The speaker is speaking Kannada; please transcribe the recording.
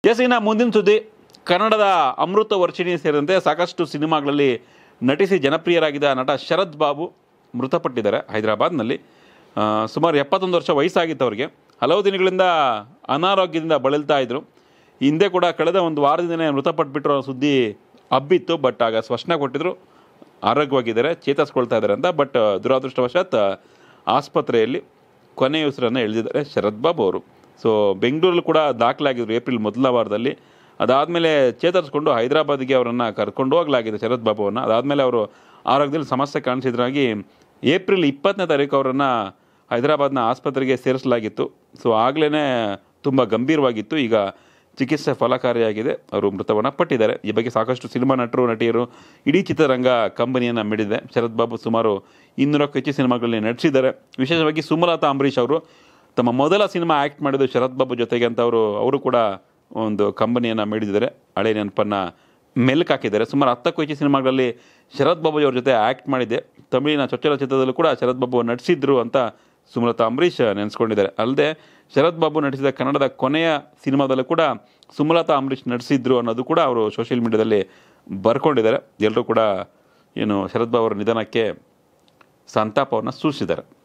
ಎಸ್ ಇನ್ನು ಮುಂದಿನ ಸುದ್ದಿ ಕನ್ನಡದ ಅಮೃತ ವರ್ಷಿಣಿ ಸೇರಿದಂತೆ ಸಾಕಷ್ಟು ಸಿನಿಮಾಗಳಲ್ಲಿ ನಟಿಸಿ ಜನಪ್ರಿಯರಾಗಿದ್ದ ನಟ ಶರತ್ ಬಾಬು ಮೃತಪಟ್ಟಿದ್ದಾರೆ ಹೈದರಾಬಾದ್ನಲ್ಲಿ ಆ, ಸುಮಾರು ಎಪ್ಪತ್ತೊಂದು ವರ್ಷ ವಯಸ್ಸಾಗಿತ್ತು ಅವರಿಗೆ ಹಲವು ದಿನಗಳಿಂದ ಅನಾರೋಗ್ಯದಿಂದ ಬಳಲ್ತಾ ಇದ್ರು ಹಿಂದೆ ಕೂಡ ಕಳೆದ ಒಂದು ವಾರದಿಂದನೇ ಮೃತಪಟ್ಬಿಟ್ರು ಅನ್ನೋ ಸುದ್ದಿ ಹಬ್ಬಿತ್ತು ಬಟ್ ಆಗ ಸ್ಪಷ್ಟನೆ ಕೊಟ್ಟಿದ್ರು ಆರೋಗ್ಯವಾಗಿದ್ದಾರೆ ಚೇತರಿಸ್ಕೊಳ್ತಾ ಇದ್ದಾರೆ ಅಂತ ಬಟ್ ದುರಾದೃಷ್ಟವಶಾತ್ ಆಸ್ಪತ್ರೆಯಲ್ಲಿ ಕೊನೆಯ ಉಸಿರನ್ನು ಎಳೆದಿದ್ದಾರೆ ಶರತ್ ಬಾಬು ಅವರು ಸೊ ಬೆಂಗಳೂರಲ್ಲಿ ಕೂಡ ದಾಖಲಾಗಿದ್ರು ಏಪ್ರಿಲ್ ಮೊದಲ ವಾರದಲ್ಲಿ ಅದಾದಮೇಲೆ ಚೇತರಿಸ್ಕೊಂಡು ಹೈದರಾಬಾದ್ಗೆ ಅವರನ್ನು ಕರ್ಕೊಂಡು ಹೋಗಲಾಗಿದೆ ಶರತ್ ಬಾಬುವನ್ನು ಅದಾದಮೇಲೆ ಅವರು ಆರೋಗ್ಯದಲ್ಲಿ ಸಮಸ್ಯೆ ಕಾಣಿಸಿದ್ರಾಗಿ ಏಪ್ರಿಲ್ ಇಪ್ಪತ್ತನೇ ತಾರೀಕು ಅವರನ್ನು ಹೈದರಾಬಾದ್ನ ಆಸ್ಪತ್ರೆಗೆ ಸೇರಿಸಲಾಗಿತ್ತು ಸೊ ಆಗಲೇ ತುಂಬ ಗಂಭೀರವಾಗಿತ್ತು ಈಗ ಚಿಕಿತ್ಸೆ ಫಲಕಾರಿಯಾಗಿದೆ ಅವರು ಮೃತವನ್ನ ಪಟ್ಟಿದ್ದಾರೆ ಈ ಬಗ್ಗೆ ಸಾಕಷ್ಟು ಸಿನಿಮಾ ನಟರು ನಟಿಯರು ಇಡೀ ಚಿತ್ರರಂಗ ಕಂಬನಿಯನ್ನು ಮಿಡಿದೆ ಶರತ್ ಬಾಬು ಸುಮಾರು ಇನ್ನೂರಕ್ಕೂ ಹೆಚ್ಚು ಸಿನಿಮಾಗಳಲ್ಲಿ ನಟಿಸಿದ್ದಾರೆ ವಿಶೇಷವಾಗಿ ಸುಮಲತಾ ಅಂಬರೀಷ್ ಅವರು ತಮ್ಮ ಮೊದಲ ಸಿನಿಮಾ ಆ್ಯಕ್ಟ್ ಮಾಡಿದ್ದು ಶರತ್ ಬಾಬು ಜೊತೆಗೆ ಅಂತ ಅವರು ಅವರು ಕೂಡ ಒಂದು ಕಂಬನಿಯನ್ನು ಮಿಡಿದಿದ್ದಾರೆ ಹಳೆ ನೆನಪನ್ನು ಮೆಲ್ಕ್ ಹಾಕಿದ್ದಾರೆ ಸುಮಾರು ಹತ್ತಕ್ಕೂ ಹೆಚ್ಚು ಸಿನಿಮಾಗಳಲ್ಲಿ ಶರತ್ ಬಾಬು ಅವ್ರ ಜೊತೆ ಆ್ಯಕ್ಟ್ ಮಾಡಿದೆ ತಮಿಳಿನ ಚೊಚ್ಚಲ ಚಿತ್ರದಲ್ಲೂ ಕೂಡ ಶರತ್ ಬಾಬು ನಟಿಸಿದ್ರು ಅಂತ ಸುಮಲತಾ ಅಂಬರೀಷ್ ನೆನೆಸ್ಕೊಂಡಿದ್ದಾರೆ ಅಲ್ಲದೆ ಶರತ್ ಬಾಬು ನಟಿಸಿದ ಕನ್ನಡದ ಕೊನೆಯ ಸಿನಿಮಾದಲ್ಲೂ ಕೂಡ ಸುಮಲತಾ ಅಂಬರೀಷ್ ನಟಿಸಿದ್ರು ಅನ್ನೋದು ಕೂಡ ಅವರು ಸೋಷಿಯಲ್ ಮೀಡಿಯಾದಲ್ಲಿ ಬರ್ಕೊಂಡಿದ್ದಾರೆ ಎಲ್ಲರೂ ಕೂಡ ಏನು ಶರತ್ ಬಾಬು ಅವರ ನಿಧನಕ್ಕೆ ಸಂತಾಪವನ್ನು ಸೂಚಿಸಿದ್ದಾರೆ